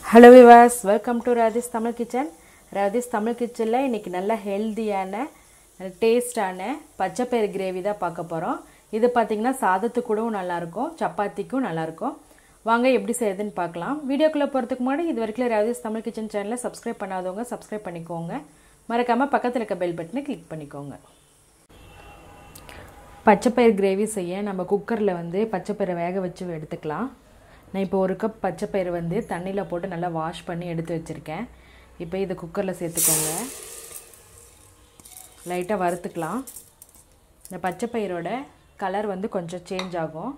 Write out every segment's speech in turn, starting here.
hello viewers welcome to Radhi's Tamil kitchen Radhi's Tamil கிச்சனில் இன்றைக்கி நல்ல ஹெல்த்தியான டேஸ்டான பச்சைப்பயிறு கிரேவி தான் பார்க்க போகிறோம் இது பார்த்திங்கன்னா சாதத்துக்கு கூடவும் நல்லாயிருக்கும் சப்பாத்திக்கும் நல்லாயிருக்கும் வாங்க எப்படி செய்யுதுன்னு பார்க்கலாம் வீடியோக்குள்ளே போகிறதுக்கு முன்னாடி இது வரைக்கும் ராதிஸ் தமிழ் கிச்சன் சேனலை சப்ஸ்கிரைப் பண்ணாதவங்க சப்ஸ்கிரைப் பண்ணிக்கோங்க மறக்காமல் பக்கத்தில் இருக்க பெல் பட்டனை கிளிக் பண்ணிக்கோங்க பச்சைப்பயிறு கிரேவி செய்ய நம்ம குக்கரில் வந்து பச்சைப்பயிரை வேக வச்சு எடுத்துக்கலாம் நான் இப்போ ஒரு கப் பச்சைப்பயிறு வந்து தண்ணியில் போட்டு நல்லா வாஷ் பண்ணி எடுத்து வச்சுருக்கேன் இப்போ இதை குக்கரில் சேர்த்துக்கோங்க லைட்டாக வறுத்துக்கலாம் இந்த பச்சைப்பயிரோட கலர் வந்து கொஞ்சம் சேஞ்ச் ஆகும்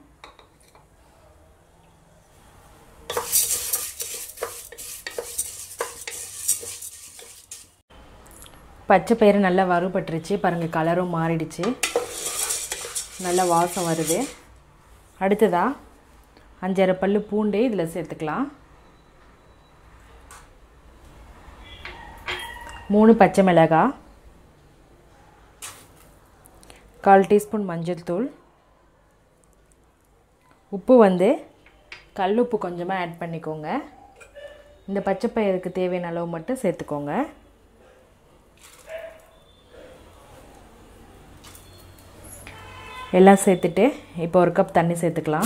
பச்சை பயிறு நல்லா வறுபட்டுருச்சு பாருங்கள் கலரும் மாறிடுச்சு நல்ல வாசம் வருது அடுத்ததா அஞ்சரை பல் பூண்டு இதில் சேர்த்துக்கலாம் மூணு பச்சை மிளகாய் கால் டீஸ்பூன் மஞ்சள் தூள் உப்பு வந்து கல் உப்பு கொஞ்சமாக ஆட் பண்ணிக்கோங்க இந்த பச்சை பயிருக்கு தேவையான அளவு மட்டும் சேர்த்துக்கோங்க எல்லாம் சேர்த்துட்டு இப்போ ஒரு கப் தண்ணி சேர்த்துக்கலாம்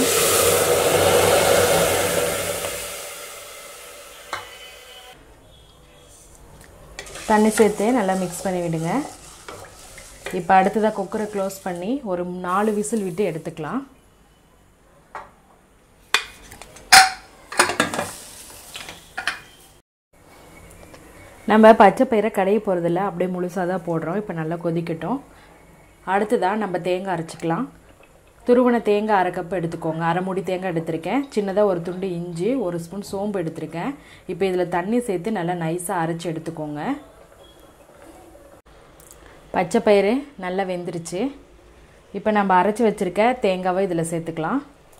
தண்ணி சேர்த்து நல்லா மிக்ஸ் பண்ணி விடுங்க இப்போ அடுத்ததாக குக்கரை க்ளோஸ் பண்ணி ஒரு நாலு விசில் விட்டு எடுத்துக்கலாம் நம்ம பச்சை பயிரை கடைய போகிறதில்ல அப்படியே முழுசாக தான் போடுறோம் இப்போ நல்லா கொதிக்கட்டும் அடுத்ததாக நம்ம தேங்காய் அரைச்சிக்கலாம் துருவன தேங்காய் அரை கப் எடுத்துக்கோங்க அரை மூடி தேங்காய் எடுத்திருக்கேன் சின்னதாக ஒரு துண்டு இஞ்சி ஒரு ஸ்பூன் சோம்பு எடுத்திருக்கேன் இப்போ இதில் தண்ணி சேர்த்து நல்லா நைஸாக அரைச்சி எடுத்துக்கோங்க பச்சை பயிறு நல்லா வெந்துருச்சு இப்போ நம்ம அரைச்சி வச்சுருக்க தேங்காவை இதில் சேர்த்துக்கலாம்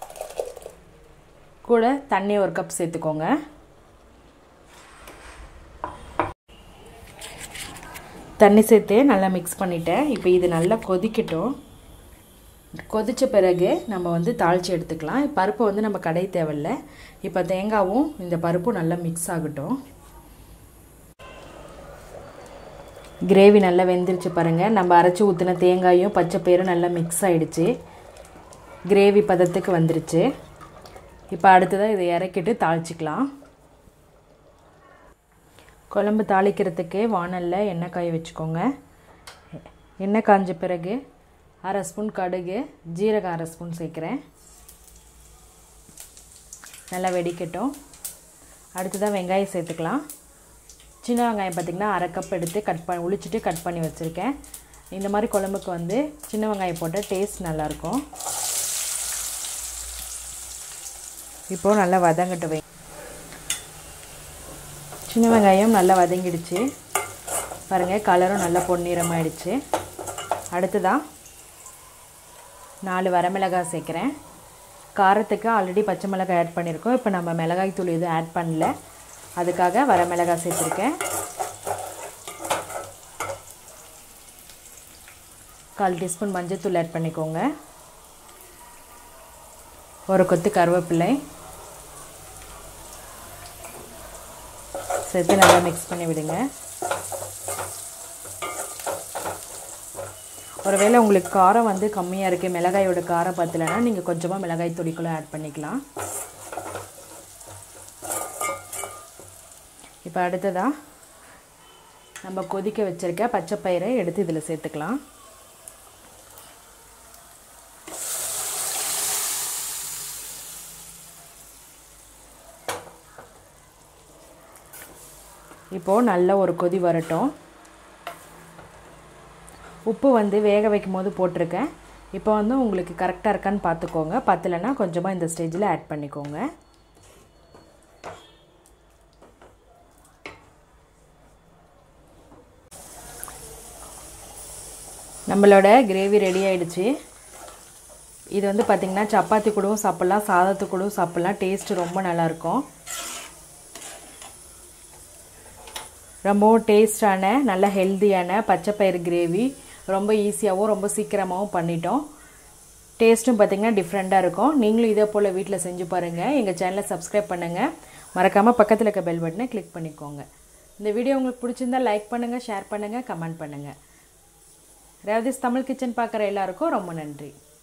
கூட தண்ணி ஒரு கப் சேர்த்துக்கோங்க தண்ணி சேர்த்து நல்லா மிக்ஸ் பண்ணிட்டேன் இப்போ இது நல்லா கொதிக்கட்டும் கொதித்த பிறகு நம்ம வந்து தாளித்து எடுத்துக்கலாம் பருப்பை வந்து நம்ம கடை தேவையில்ல இப்போ தேங்காவும் இந்த பருப்பும் நல்லா மிக்ஸ் ஆகட்டும் கிரேவி நல்லா வெந்துருச்சு பாருங்கள் நம்ம அரைச்சி ஊற்றின தேங்காயும் பச்சை பயிரும் நல்லா மிக்ஸ் ஆகிடுச்சு கிரேவி பதத்துக்கு வந்துருச்சு இப்போ அடுத்ததாக இதை இறக்கிட்டு தாளிச்சிக்கலாம் குழம்பு தாளிக்கிறதுக்கு வானலில் எண்ணெய் காய வச்சுக்கோங்க எண்ணெய் காஞ்ச பிறகு அரை ஸ்பூன் கடுகு ஜீரகம் அரை ஸ்பூன் சேர்க்குறேன் நல்லா வெடிக்கட்டும் அடுத்ததாக வெங்காயம் சேர்த்துக்கலாம் சின்ன வெங்காயம் பார்த்திங்கன்னா அரை கப் எடுத்து கட் பண்ணி உளிச்சிட்டு கட் பண்ணி வச்சுருக்கேன் இந்த மாதிரி குழம்புக்கு வந்து சின்ன வெங்காயம் போட்டால் டேஸ்ட் நல்லாயிருக்கும் இப்போது நல்லா வதங்கட்டு வை சின்ன வெங்காயம் நல்லா வதங்கிடுச்சு பாருங்கள் கலரும் நல்லா பொன்னிறமாயிடுச்சு அடுத்ததாக நாலு வரமிளகாய் சேர்க்குறேன் காரத்துக்கு ஆல்ரெடி பச்சை மிளகாய் ஆட் பண்ணியிருக்கோம் இப்போ நம்ம மிளகாய் தூள் எதுவும் ஆட் பண்ணல அதுக்காக வரமிளகாய் சேர்த்துருக்கேன் கால் டீஸ்பூன் மஞ்சள் தூள் ஆட் பண்ணிக்கோங்க ஒரு கொத்து கருவேப்பிலை சேர்த்து நல்லா மிக்ஸ் பண்ணி விடுங்க ஒருவேளை உங்களுக்கு காரம் வந்து கம்மியாக இருக்குது மிளகாயோட காரம் பத்தலைன்னா நீங்கள் கொஞ்சமாக மிளகாய் துடிக்குள்ள ஆட் பண்ணிக்கலாம் இப்போ அடுத்ததாக நம்ம கொதிக்க வச்சுருக்க பச்சை பயிரை எடுத்து இதில் சேர்த்துக்கலாம் இப்போது நல்ல ஒரு கொதி வரட்டும் உப்பு வந்து வேக வைக்கும் போது போட்டிருக்கேன் இப்போ வந்து உங்களுக்கு கரெக்டாக இருக்கான்னு பார்த்துக்கோங்க பத்தலைன்னா கொஞ்சமாக இந்த ஸ்டேஜில் ஆட் பண்ணிக்கோங்க நம்மளோட கிரேவி ரெடி ஆகிடுச்சு இது வந்து பார்த்திங்கன்னா சப்பாத்தி கூடவும் சாப்பிட்லாம் சாதத்து கூடவும் சாப்பிட்லாம் டேஸ்ட்டு ரொம்ப நல்லாயிருக்கும் ரொம்பவும் டேஸ்டான நல்ல ஹெல்த்தியான பச்சைப்பயிறு கிரேவி ரொம்ப ஈஸியாகவும் ரொம்ப சீக்கிரமாகவும் பண்ணிட்டோம் டேஸ்ட்டும் பார்த்திங்கன்னா டிஃப்ரெண்ட்டாக இருக்கும் நீங்களும் இதே போல் வீட்டில் செஞ்சு பாருங்கள் எங்கள் சேனலை சப்ஸ்கிரைப் பண்ணுங்கள் மறக்காமல் பக்கத்தில் இருக்க பெல் பட்டனை கிளிக் பண்ணிக்கோங்க இந்த வீடியோ உங்களுக்கு பிடிச்சிருந்தா லைக் பண்ணுங்கள் ஷேர் பண்ணுங்கள் கமெண்ட் பண்ணுங்கள் ரேவதிஸ் தமிழ் கிச்சன் பார்க்குற எல்லாருக்கும் ரொம்ப நன்றி